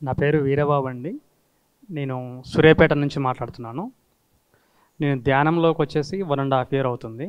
నా పేరు వీరబాబు అండి నేను సూర్యాపేట నుంచి మాట్లాడుతున్నాను నేను ధ్యానంలోకి వచ్చేసి వన్ అండ్ హాఫ్ ఇయర్ అవుతుంది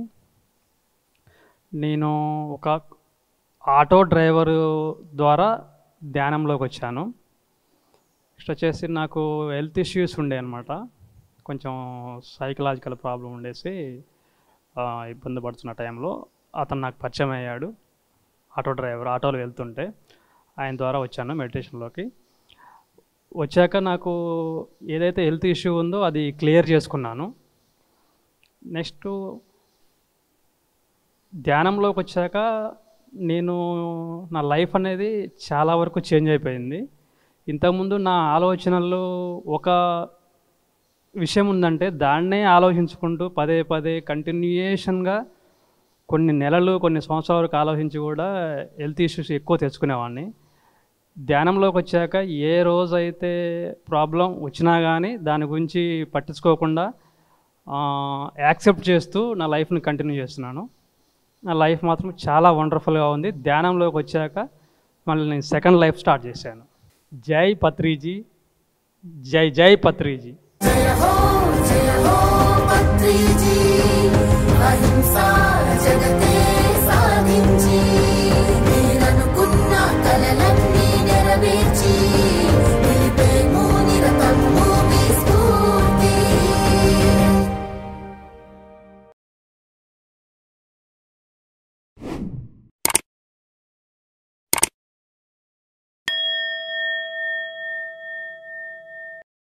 నేను ఒక ఆటో డ్రైవరు ద్వారా ధ్యానంలోకి వచ్చాను నెక్స్ట్ వచ్చేసి నాకు హెల్త్ ఇష్యూస్ ఉండే అనమాట కొంచెం సైకలాజికల్ ప్రాబ్లం ఉండేసి ఆ, ఇబ్బంది పడుతున్న టైంలో అతను నాకు పరిచయం అయ్యాడు ఆటో డ్రైవర్ ఆటోలో వెళ్తుంటే ఆయన ద్వారా వచ్చాను మెడిటేషన్లోకి వచ్చాక నాకు ఏదైతే హెల్త్ ఇష్యూ ఉందో అది క్లియర్ చేసుకున్నాను నెక్స్ట్ ధ్యానంలోకి వచ్చాక నేను నా లైఫ్ అనేది చాలా వరకు చేంజ్ అయిపోయింది ఇంతకుముందు నా ఆలోచనల్లో ఒక విషయం ఉందంటే దాన్నే ఆలోచించుకుంటూ పదే పదే కంటిన్యూయేషన్గా కొన్ని నెలలు కొన్ని సంవత్సరాల వరకు ఆలోచించి కూడా హెల్త్ ఇష్యూస్ ఎక్కువ తెచ్చుకునేవాడిని ధ్యానంలోకి వచ్చాక ఏ రోజైతే ప్రాబ్లం వచ్చినా కానీ దాని గురించి పట్టించుకోకుండా యాక్సెప్ట్ చేస్తూ నా లైఫ్ని కంటిన్యూ చేస్తున్నాను నా లైఫ్ మాత్రం చాలా వండర్ఫుల్గా ఉంది ధ్యానంలోకి వచ్చాక మళ్ళీ నేను సెకండ్ లైఫ్ స్టార్ట్ చేశాను జై పత్రిజీ జై జై పత్రిజీ జయ హో జయ హో పత్రిజీ అహింసా జగతే సాధించి